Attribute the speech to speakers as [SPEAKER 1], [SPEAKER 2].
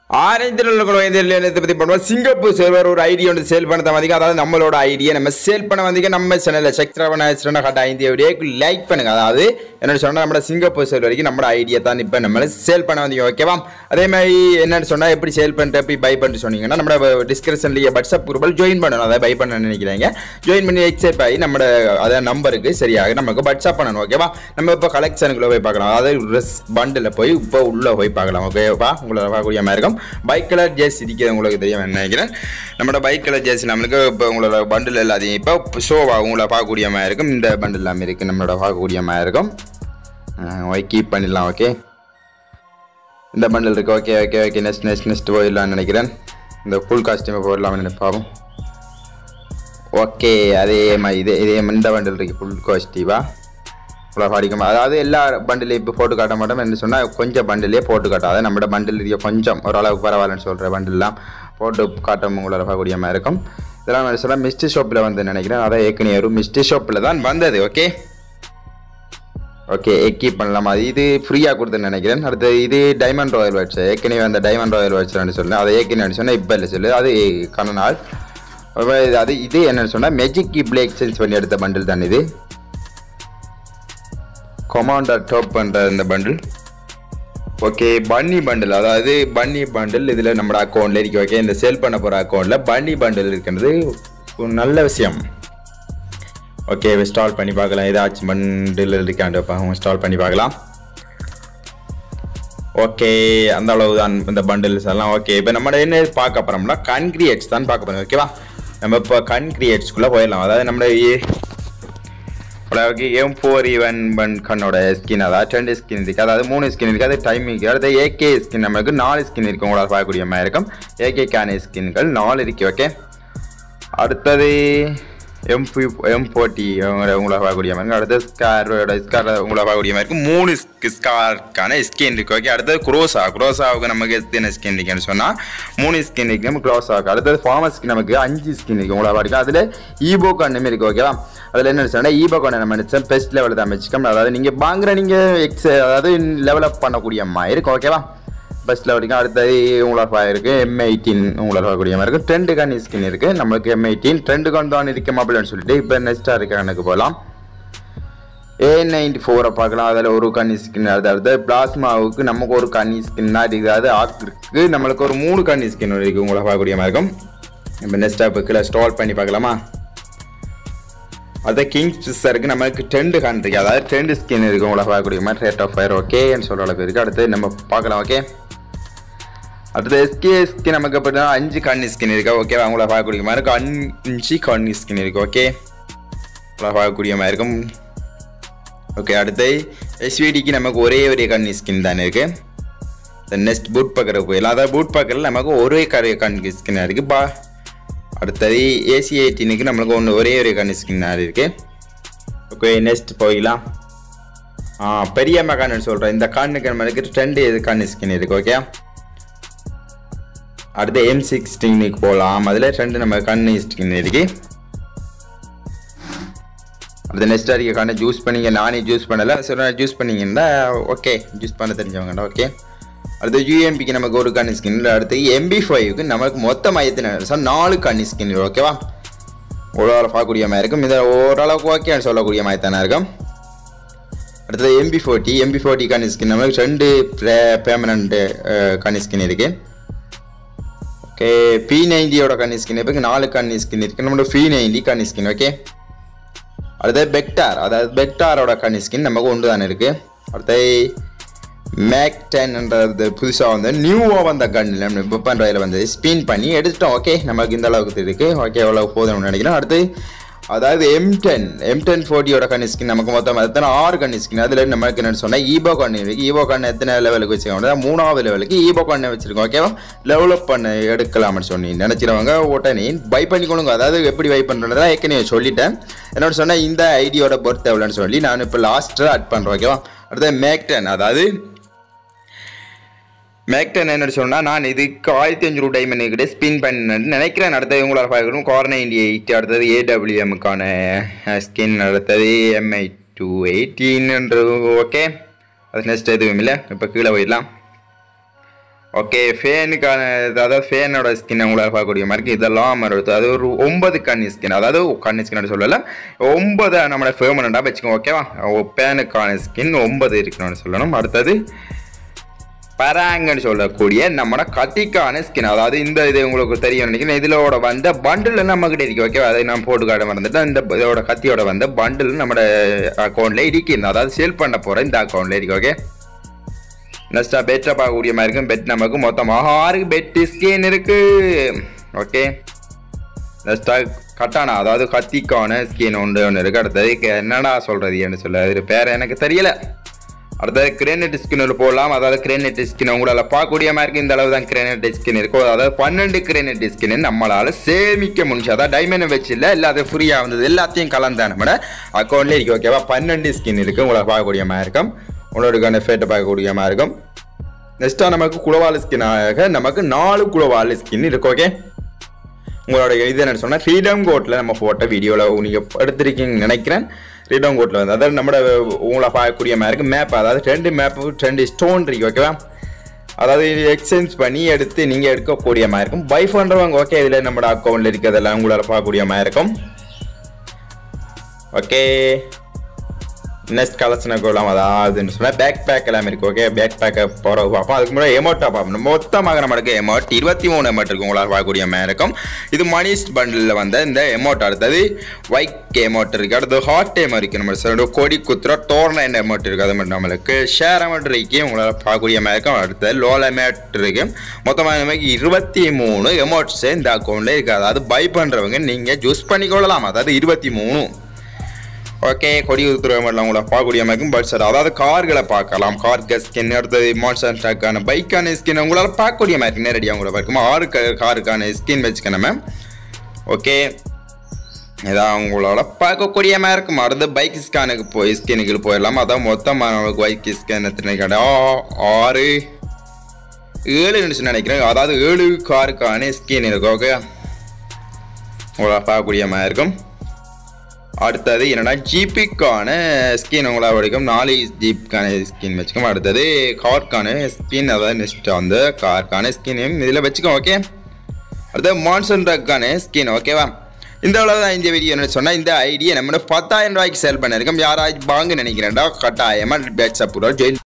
[SPEAKER 1] ஆரஞ்சில் இதை பற்றி பண்ணுவோம் சிங்கப்பூர் சர்வர் ஒரு ஐடி ஒன்று சேல் பண்ண வந்தீங்க அதாவது நம்மளோட ஐடியை நம்ம சேல் பண்ண வந்தீங்க நம்ம சேனலில் சக்திரவண ஆக்சிடென்ட் கட்ட ஐந்திய வீடியோக்கு லைக் பண்ணுங்க அதாவது என்னென்னு சொன்னால் நம்ம சிங்கப்பூர் சர்வர் வரைக்கும் நம்ம ஐடியை தான் இப்போ நம்ம சேல் பண்ண வந்தீங்க ஓகேவா அதே மாதிரி என்னென்னு சொன்னால் எப்படி சேல் பண்ணிட்டு எப்படி பை பண்ணிட்டு சொன்னீங்கன்னா நம்ம டிஸ்கிரிப்ஷன்லேயே வாட்ஸ்அப் குரூப்பில் ஜாயின் பண்ணணும் அதை பை பண்ண நினைக்கிறீங்க ஜாயின் பண்ணி எக்ஸைப் ஆகி நம்ம அதாவது நம்பருக்கு சரியாக நமக்கு வாட்ஸ்அப் பண்ணணும் ஓகேவா நம்ம இப்போ கலெக்ஷனுக்குள்ளே போய் பார்க்கலாம் அதாவது ட்ரெஸ் பண்டில் போய் இப்போ உள்ளே போய் பார்க்கலாம் ஓகேவா உங்களை பார்க்கக்கூடிய மாதிரி இருக்கும் பைக் கலர் ஜேர்சி இருக்கிறது உங்களுக்கு தெரியும் நினைக்கிறேன் நம்மளோட பைக் கலர் ஜேர்சி நம்மளுக்கு இப்போ உங்களோட பண்டில் எல்லாத்தையும் இப்போ ஷோவா உங்களை பார்க்கக்கூடிய மாதிரி இருக்கும் இந்த பண்டில் எல்லாமே இருக்குது நம்மளோட பார்க்கக்கூடிய மாதிரி இருக்கும் ஓகே கீப் பண்ணிடலாம் ஓகே இந்த பண்டில் இருக்குது okay okay okay next next next போயிடலாம்னு நினைக்கிறேன் இந்த ஃபுல் காஸ்டியூமை போடலாம்னு நினைப்பாவும் ஓகே அதே மாதிரி இதே இதே இந்த பண்டில் இருக்குது ஃபுல் காஸ்டியூவா இவ்வளோ படிக்கும் அதாவது எல்லா பண்டிலையும் இப்போ போட்டு காட்ட மாட்டோம் என்ன சொன்னால் கொஞ்சம் பண்டிலே போட்டு காட்டாது நம்மளோட பண்டில் இருக்க கொஞ்சம் ஓரளவுக்கு பரவாயில்லன்னு சொல்கிற பண்டில்லாம் போட்டு காட்டும் உங்களோட பார்க்கக்கூடிய மாதிரி இருக்கும் இதெல்லாம் என்ன சொன்னால் மிஸ்டி ஷாப்பில் வந்து நினைக்கிறேன் அதான் ஏற்கனவே ஒரு மிஸ்டி ஷாப்பில் தான் வந்தது ஓகே ஓகே எக்கி பண்ணலாம் அது இது ஃப்ரீயாக கொடுத்துன்னு நினைக்கிறேன் அடுத்து இது டைமண்ட் ராயல் வாட்ச் ஏற்கனவே அந்த டைமண்ட் ராயல் வாட்ச்னு சொல்லுங்கள் அதை ஏற்கனவே சொன்னால் இப்போ இல்லை சொல்லு அது கண்ணநாள் அது இது என்னன்னு சொன்னால் மெஜிக் கீப்ல எக்ஸ்சேஞ்ச் பண்ணி எடுத்த பண்டில் தான் இது கொமாண்டர் டாப் பண்ணுற இந்த பண்டில் ஓகே பன்னி பண்டில் அதாவது பன்னி பண்டில் இதில் நம்ம அக்கௌண்ட்டில் இருக்கு ஓகே இந்த சேல் பண்ண போகிற அக்கௌண்ட்டில் பன்னி பண்டில் இருக்கிறது ஒரு நல்ல விஷயம் ஓகே இன்ஸ்டால் பண்ணி பார்க்கலாம் ஏதாச்சும் பண்டில் இருக்காண்டு இன்ஸ்டால் பண்ணி பார்க்கலாம் ஓகே அந்த அளவு தான் இந்த பண்டில்ஸ் எல்லாம் ஓகே இப்போ நம்ம என்ன பார்க்க போகிறோம்னா கன்கிரியேட்ஸ் தான் பார்க்க போகிறோம் ஓகேவா நம்ம இப்போ கன்கிரியேட்ஸ்குள்ளே போயிடலாம் அதாவது நம்ம அதாவது எம் ஃபோர் ஈவன் பன் கண்ணோட ஸ்கின் அதாவது ரெண்டு ஸ்கின் இருக்குது அதாவது மூணு ஸ்கின் இருக்குது அது டைமிங் அடுத்து ஏகே ஸ்கின் நமக்கு நாலு ஸ்கின் இருக்குது உங்களால் பார்க்கக்கூடிய மாதிரி இருக்கும் ஏகேக்கான ஸ்கின்கள் நாலு இருக்குது ஓகே அடுத்தது எம் ஃபி எம் ஃபோர்ட்டி உங்களை பார்க்கக்கூடிய மாதிரி அடுத்து ஸ்காரோட ஸ்கார் உங்களை பார்க்கக்கூடிய மாதிரி இருக்கும் மூணு ஸ்கார்க்கான ஸ்கின் இருக்குது ஓகே அடுத்தது குரோசா குரோசாவுக்கு நமக்கு எத்தனை ஸ்கின் இருக்குன்னு சொன்னால் மூணு ஸ்கின் இருக்குது நம்ம குரோசாவுக்கு அடுத்தது ஃபார்மஸ்க்கு நமக்கு அஞ்சு ஸ்கின் இருக்குது உங்களை பார்க்கும் அதில் ஈபோ கண்ணுமே இருக்குது ஓகேவா அதில் என்ன சொன்னால் ஈபோ கண்ணை நம்ம நினச்சோம் பெஸ்ட் லெவலில் தான் வச்சுக்கோம் அதாவது நீங்கள் வாங்குற நீங்கள் எக்ஸ் அதாவது லெவலப் பண்ணக்கூடிய மாதிரி இருக்கும் ஓகேவா ஃபஸ்ட் லெவலுக்கு அடுத்தது உங்களோட இருக்குது எம் எயிட்டீன் உங்களோட பார்க்கக்கூடிய மாதிரி இருக்குது ட்ரெண்டு கன் ஸ்கின் இருக்குது நம்மளுக்கு எம் எயிட்டீன் ட்ரெண்டு கன் தான் இருக்கும் அப்படின்னு சொல்லிட்டு இப்போ நெக்ஸ்ட்டாக இருக்க எனக்கு போகலாம் ஏ நைன்டி ஃபோரை பார்க்கலாம் அதில் ஒரு கன்னி ஸ்கின் அது அடுத்து பிளாஸ்மாவுக்கு நமக்கு ஒரு கன்னி ஸ்கின் தான் இருக்குது அது ஆக்குக்கு நம்மளுக்கு ஒரு மூணு கன்னி ஸ்கின் இருக்குது உங்களை பார்க்கக்கூடிய மாதிரி இருக்கும் இப்போ நெக்ஸ்ட்டாக இப்போ கீழே ஸ்டால் பண்ணி பார்க்கலாமா அதே கிங் ஃபிஷருக்கு நமக்கு டென்ட் கன் இருக்குது அதாவது டென்ட் ஸ்கின் இருக்குது உங்களை பார்க்கக்கூடிய மாதிரி ரேட் ஆஃப் ஃபயர் ஓகேன்னு சொல்கிற அளவுக்கு இருக்குது அடுத்து நம்ம பார்க்கலாம் ஓகே அடுத்து எஸ்கேஎஸ்க்கு நமக்கு எப்படின்னா அஞ்சு கண்ணி ஸ்கின் இருக்கா ஓகேவா உங்களை பார்க்கக்கூடிய மாதிரி இருக்கும் அஞ்சு கண்ணி ஸ்கின் இருக்குது ஓகே உங்களை பார்க்கக்கூடிய மாதிரி இருக்கும் ஓகே அடுத்து எஸ்விடிக்கு நமக்கு ஒரே ஒரே கண்ணி ஸ்கின் தானே இருக்குது நெக்ஸ்ட் பூட் பக்கரை போயிடலாம் அதாவது பூட் பக்கரில் நமக்கு ஒரே கரை கண்ணி ஸ்கின்னாக இருக்குது பா அடுத்தது ஏசி எயிட்டீனுக்கு நம்மளுக்கு ஒன்று ஒரே ஒரே கண்ணி ஸ்கின்னாக இருக்குது ஓகே நெக்ஸ்ட் போயிடலாம் ஆ பெரிய மெகான்னு சொல்கிறேன் இந்த கண்ணுக்கு நம்மளுக்கு ரெண்டு கண்ணு ஸ்கின் இருக்குது ஓகே அடுத்து எம் சிக்ஸ்டீனுக்கு போகலாம் அதில் ரெண்டு நம்ம கண்ணு ஸ்கின் இருக்கு அடுத்து நெக்ஸ்ட் அடிக்க கண்ணை ஜூஸ் பண்ணிங்க நானே ஜூஸ் பண்ணலை சரி ஜூஸ் பண்ணிங்கன்னா ஓகே ஜூஸ் பண்ண தெரிஞ்சவங்கடா ஓகே அடுத்து யூஎம்பிக்கு நமக்கு ஒரு கண்ணு ஸ்கின் அடுத்து எம்பி ஃபைவ்க்கு நமக்கு மொத்தம் எத்தனை நாலு கண்ணு ஸ்கின் ஓகேவா ஓரளவு பார்க்கக்கூடிய மாதிரி இருக்கும் இதை ஓரளவுக்கு ஓகேன்னு சொல்லக்கூடிய மாதிரி தானே இருக்கும் அடுத்தது எம்பி ஃபோர்ட்டி எம்பி ஃபோர்ட்டி கண்ணு ஸ்கின் நமக்கு ரெண்டு பேமனண்ட் கண்ணு ஸ்கின் இருக்குது ஓகே பி நைன்டியோட கண்ணி ஸ்கின் இப்போ நாலு கண்ணி ஸ்கின் இருக்குது நம்மளோட பி நைன்டி கண்ணி ஸ்கின் ஓகே அடுத்தது பெக்டார் அதாவது பெக்டாரோட கண்ணி ஸ்கின் நமக்கு ஒன்று தானே இருக்குது அடுத்தது மேக் டென்ன்றது புதுசாக வந்து நியூவாக வந்த கன்னில் நம்ம இப்போ பண்ணுறதில் வந்து ஸ்பின் பண்ணி எடுத்துட்டோம் ஓகே நமக்கு இந்த அளவுக்கு இருக்குது ஓகே அவ்வளோ போதும்னு நினைக்கிறேன் அடுத்து அதாவது எம் டென் எம் டென் ஃபோர்ட்டியோட கண்ணி ஸ்கின் நமக்கு மொத்தம் எத்தனை ஆறு கண்ணி ஸ்கின் அதில் நமக்கு என்னென்னு சொன்னால் ஈபோ கண்ணு இருக்குது ஈபோ கண்ணு எத்தனை லெவலுக்கு வச்சுக்கோங்க மூணாவது லெவலுக்கு ஈபோ கண்ணை வச்சுருக்கோம் ஓகேவா டெவலப் பண்ண எடுக்கலாம்னு சொன்னி நினச்சிருவாங்க உடனே பை பண்ணிக்கொள்ளுங்க அதாவது எப்படி பை பண்ணுறதா ஏற்கனவே சொல்லிட்டேன் என்னோட சொன்னால் இந்த ஐடியோட பொறுத்த எவ்வளோன்னு சொல்லி நான் இப்போ லாஸ்ட்டாக அட் பண்ணுறேன் ஓகேவா அடுத்தது மேக்டன் அதாவது மேக்டன் என்ன சொன்னால் நான் இதுக்கு ஆயிரத்தி அஞ்சூறு டைமண்ட் கிட்ட ஸ்பின் பண்ணேன்னு நினைக்கிறேன் அடுத்தது உங்களால் பார்க்கணும் கார் நைன்டி எயிட் அடுத்தது ஏடபிள்யூஎம்முக்கான ஸ்கின் அடுத்தது எம்ஐ டூ எயிட்டீன்ன்றது ஓகே அது நெக்ஸ்ட் எதுவும் இல்லை இப்போ கீழே போயிடலாம் ஓகே ஃபேனுக்கான அதாவது ஃபேனோட ஸ்கின் உங்களால் பார்க்கக்கூடிய மாதிரி இருக்கு. இதெல்லாம் மறுத்து அது ஒரு ஒன்பது கண்ணி ஸ்கின் அதாவது கண்ணி ஸ்கின் சொல்லல ஒன்பது நம்மளோட ஃபேமனண்டாக வச்சுக்கோங்க ஓகேவா ஃபேனுக்கான ஸ்கின் ஒன்பது இருக்கணும்னு சொல்லணும் அடுத்தது பராங்கன்னு சொல்லக்கூடிய நம்மளோட கத்திக்கான ஸ்கின் அதாவது இந்த இது உங்களுக்கு தெரியும் நினைக்கிறேன் இதிலோட வந்த பண்டில் நம்மகிட்ட இருக்கு ஓகே அதை நான் போட்டு காட்ட மறந்துட்டு இந்த இதோட கத்தியோட வந்த பண்டில் நம்மளோட அக்கௌண்ட்ல இருக்கு அதாவது சேல் பண்ண போற இந்த அக்கௌண்ட்ல இருக்கு ஓகே நெக்ஸ்ட்டாக பெட்டை பார்க்கக்கூடிய மாதிரி இருக்கும் பெட் நமக்கு மொத்தமாக ஆறு பெட் ஸ்கேன் இருக்கு ஓகே நெக்ஸ்ட்டாக கட்டானா அதாவது கத்திக்கான ஸ்கீன் ஒன்று ஒன்று இருக்குது அடுத்தது க- என்னடா சொல்கிறது என்ன சொல்ல அது பேர் எனக்கு தெரியல அடுத்தது கிரேனட் ஸ்கின் போடலாம் அதாவது கிரேனட் ஸ்கின் உங்களால் பார்க்கக்கூடிய மாதிரி இருக்கு இந்த அளவு தான் கிரேனட் ஸ்கின் இருக்கும் அதாவது பன்னெண்டு கிரேனட் ஸ்கின் நம்மளால் சேமிக்க முடிஞ்சு அதாவது டைமண்ட் வச்சு இல்லை இல்லை அது ஃப்ரீயாக வந்தது எல்லாத்தையும் கலந்தா நம்ம அக்கௌண்ட்லேயே இருக்கு ஓகேவா பன்னெண்டு ஸ்கின் இருக்குது உங்களை பார்க்கக்கூடிய மாதிரி இருக்கும் உங்களோட ஃபேட்டை பார்க்கக்கூடிய மாதிரி இருக்கும் நெக்ஸ்ட்டாக நமக்கு குளவால் ஸ்கின்னாக நமக்கு நாலு குளவால் ஸ்கின் இருக்கு ஓகே உங்களோட இது என்ன சொன்னால் ஃப்ரீடம் கோட்டில் நம்ம போட்ட வீடியோவில் நீங்கள் எடுத்திருக்கீங்கன்னு நினைக்கிறேன் ஃப்ரீடம் கோட்டில் வந்து அதாவது நம்மளோட உங்களை பார்க்கக்கூடிய மாதிரி இருக்கு மேப் அதாவது ரெண்டு மேப்பு ரெண்டு ஸ்டோன் இருக்கு ஓகேவா அதாவது இது எக்ஸ்சேஞ்ச் பண்ணி எடுத்து நீங்கள் எடுக்கக்கூடிய மாதிரி இருக்கும் பை பண்ணுறவங்க ஓகே இதில் நம்மளோட அக்கௌண்ட்டில் இருக்கிறதெல்லாம் உங்களால் பார்க்கக்கூடிய மாதிரி இருக்கும் ஓகே நெக்ஸ்ட் கலெக்ஷனை கொள்ளலாம் அதாவதுன்னு சொன்னால் பேக் பேக் எல்லாமே இருக்கு ஓகே பேக் பேக்கை போகிற பார்ப்போம் அதுக்கு முன்னாடி எமௌண்ட்டாக பார்ப்போம் மொத்தமாக நம்மளுக்கு எமௌண்ட் இருபத்தி மூணு எமௌண்ட் இருக்கு உங்களால் பார்க்கக்கூடிய மாதிரி இருக்கும் இது மணிஸ் பண்டிலில் வந்த இந்த எமௌண்ட் அடுத்தது ஒயிட் எமௌண்ட் இருக்கு அடுத்து ஹாட் எமௌண்ட் இருக்கு நம்ம சொல்லி கொடி குத்துற டோர்னமெண்ட் எமௌண்ட் இருக்கு அது மட்டும் நம்மளுக்கு ஷேர் அமௌண்ட் இருக்கு உங்களால் பார்க்கக்கூடிய மாதிரி இருக்கும் அடுத்தது லோல் அமௌண்ட் இருக்கு மொத்தமாக நமக்கு இருபத்தி மூணு எமௌண்ட்ஸ் இந்த அக்கௌண்ட்டில் இருக்குது அதாவது பை பண்ணுறவங்க நீங்கள் ஜூஸ் பண்ணிக்கொள்ளலாம் அதாவது இருபத்தி மூணு ஓகே கொடி உத்துறவங்களாம் உங்களை பார்க்கக்கூடிய மாதிரி இருக்கும் பட் சார் அதாவது கார்களை பார்க்கலாம் கார் ஸ்கின் அடுத்தது மான்சர் ட்ராக்கான பைக்கான ஸ்கின் உங்களால் பார்க்கக்கூடிய மாதிரி இருக்கும் நேரடியாக உங்களை பார்க்கும் ஆறு க- காருக்கான ஸ்கின் வச்சுக்கணும் மேம் ஓகே இதான் உங்களோட பார்க்கக்கூடிய மாதிரி இருக்கும் அடுத்து பைக் ஸ்கேனுக்கு போய் ஸ்கின்னுக்கு போயிடலாம் அதான் மொத்தமாக நமக்கு பைக் ஸ்கேன் எத்தனை கடை ஆறு ஏழு நிமிஷம் நினைக்கிறேன் அதாவது ஏழு காருக்கான ஸ்கின் இருக்கும் ஓகே உங்களால் பார்க்கக்கூடிய மாதிரி இருக்கும் அடுத்தது என்னன்னா ஜிபிக்கான ஸ்கின் உங்களால் வரைக்கும் நாலு ஜிப்க்கான ஸ்கின் வச்சுக்கோம் அடுத்தது கார்க்கான ஸ்கின் அதாவது நெக்ஸ்ட் வந்து கார்க்கான ஸ்கின் இதில் வச்சுக்கோம் ஓகே அடுத்தது மான்சன் ட்ரக்கான ஸ்கின் ஓகேவா இந்த அளவு தான் இந்த வீடியோ என்ன சொன்னால் இந்த ஐடியா நம்ம பத்தாயிரம் ரூபாய்க்கு சேல் பண்ணியிருக்கோம் யாராச்சும் வாங்க நினைக்கிறேன்டா கட்டாயமாக பேட்ஸ் அப்புறம் ஜெயின்